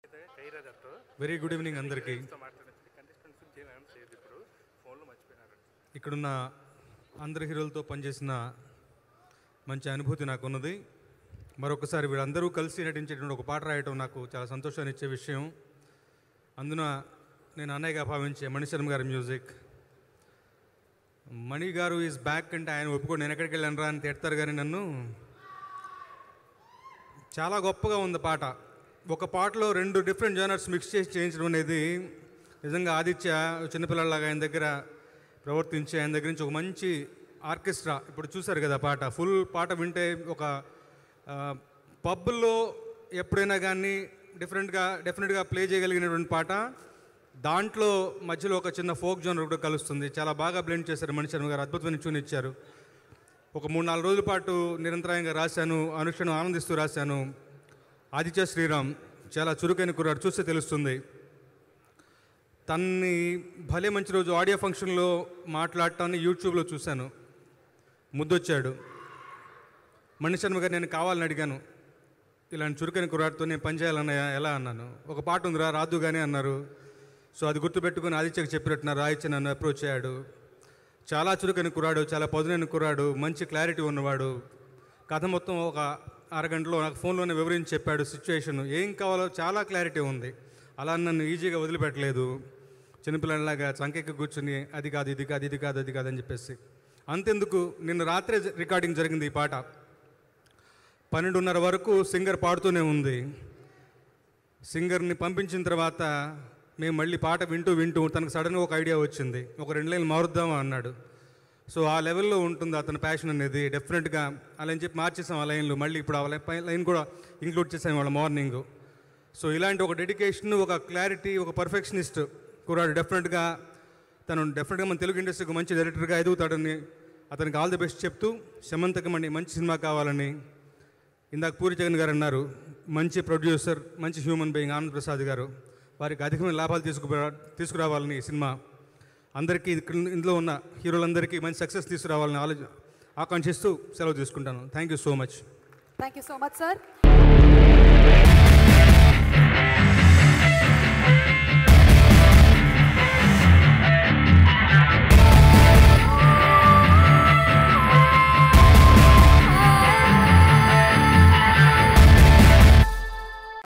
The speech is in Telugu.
Kiara Dutt very good evening అందరికీ మాట్లాడింది కంటెస్టెంట్స్ గురించి ఏమైనా చేయదు ఇప్పుడు ఫోన్లో మర్చిపోయినారు ఇక్కడున్న అందరి హీరోలతో పనిచేసిన మంచి అనుభూతి నాకు ఉన్నది మరొకసారి వీళ్ళందరూ కలిసి నటించేటువంటి ఒక పాట రాయటం నాకు చాలా సంతోషాన్ని ఇచ్చే విషయం అందున నేను అన్నయ్యగా భావించే మణిశర్మ గారి మ్యూజిక్ మణి గారు ఈజ్ బ్యాక్ అంటే ఆయన ఒప్పుకోండి నేను ఎక్కడికి వెళ్ళాను రా అని తిడతారు కానీ నన్ను చాలా గొప్పగా ఉంది పాట ఒక పాటలో రెండు డిఫరెంట్ జోనర్స్ మిక్స్ చేసి చేయించడం అనేది నిజంగా ఆదిత్య చిన్నపిల్లలాగా ఆయన దగ్గర ప్రవర్తించి ఆయన దగ్గర నుంచి ఒక మంచి ఆర్కెస్ట్రా ఇప్పుడు చూశారు కదా పాట ఫుల్ పాట వింటే ఒక పబ్బుల్లో ఎప్పుడైనా కానీ డిఫరెంట్గా డెఫినెట్గా ప్లే చేయగలిగినటువంటి పాట దాంట్లో మధ్యలో ఒక చిన్న ఫోక్ జోనర్ కూడా కలుస్తుంది చాలా బాగా బ్లెండ్ చేశారు మణిశర్మ గారు అద్భుతమైన ట్యూన్ ఇచ్చారు ఒక మూడు నాలుగు రోజుల పాటు నిరంతరాయంగా రాశాను అనుక్షణం ఆనందిస్తూ రాశాను ఆదిత్య శ్రీరామ్ చాలా చురుకైన కుర్రాడు చూస్తే తెలుస్తుంది తన్ని భలే మంచి రోజు ఆడియో ఫంక్షన్లో మాట్లాడటాన్ని యూట్యూబ్లో చూశాను ముద్దొచ్చాడు మణిశర్మ గారు నేను కావాలని అడిగాను ఇలాంటి చురుకైన కుర్రాడితో నేను పనిచేయాలన్నయ్య ఎలా అన్నాను ఒక పాట ఉందిరా రాదు కానీ అన్నారు సో అది గుర్తుపెట్టుకుని ఆదిత్యకి చెప్పినట్టున్నారు ఆదిత్య నన్ను అప్రోచ్ అయ్యాడు చాలా చురుకైన కుర్రాడు చాలా పదునైన కుర్రాడు మంచి క్లారిటీ ఉన్నవాడు కథ మొత్తం ఒక అరగంటలో నాకు ఫోన్లోనే వివరించి చెప్పాడు సిచ్యువేషన్ ఏం కావాలో చాలా క్లారిటీ ఉంది అలా నన్ను ఈజీగా వదిలిపెట్టలేదు చిన్నపిల్లలాగా చంకెక్కి కూర్చుని అది కాదు ఇది కాదు ఇది కాదు అది కాదు అని చెప్పేసి అంతెందుకు నిన్న రాత్రే రికార్డింగ్ జరిగింది ఈ పాట పన్నెండున్నర వరకు సింగర్ పాడుతూనే ఉంది సింగర్ని పంపించిన తర్వాత మేము మళ్ళీ పాట వింటూ వింటూ తనకు సడన్గా ఒక ఐడియా వచ్చింది ఒక రెండు లైన్లు మారుద్దామా అన్నాడు సో ఆ లెవెల్లో ఉంటుంది అతని ప్యాషన్ అనేది డెఫినెట్గా అలా అని చెప్పి మార్చేసాం ఆ లైన్లు మళ్ళీ ఇప్పుడు ఆ లై- పై లైన్ కూడా ఇంక్లూడ్ చేసాం వాళ్ళ మార్నింగ్ సో ఇలాంటి ఒక డెడికేషన్ ఒక క్లారిటీ ఒక పర్ఫెక్షనిస్ట్ కురాడు డెఫినెట్గా తను డెఫినెట్గా మన తెలుగు ఇండస్ట్రీకి మంచి డైరెక్టర్గా ఎదుగుతాడని అతనికి ఆల్ ది బెస్ట్ చెప్తూ శమంతకం అండి మంచి సినిమా కావాలని ఇందాక పూరి జగన్ గారు అన్నారు మంచి ప్రొడ్యూసర్ మంచి హ్యూమన్ బీయింగ్ ఆనంద్ ప్రసాద్ గారు వారికి అధికమైన లాభాలు తీసుకురా తీసుకురావాలని ఈ సినిమా అందరికీ ఇక్కడ ఇందులో ఉన్న హీరోలందరికీ మంచి సక్సెస్ తీసుకురావాలని ఆలోచన ఆకాంక్షిస్తూ సెలవు తీసుకుంటాను thank you so much thank you so much sir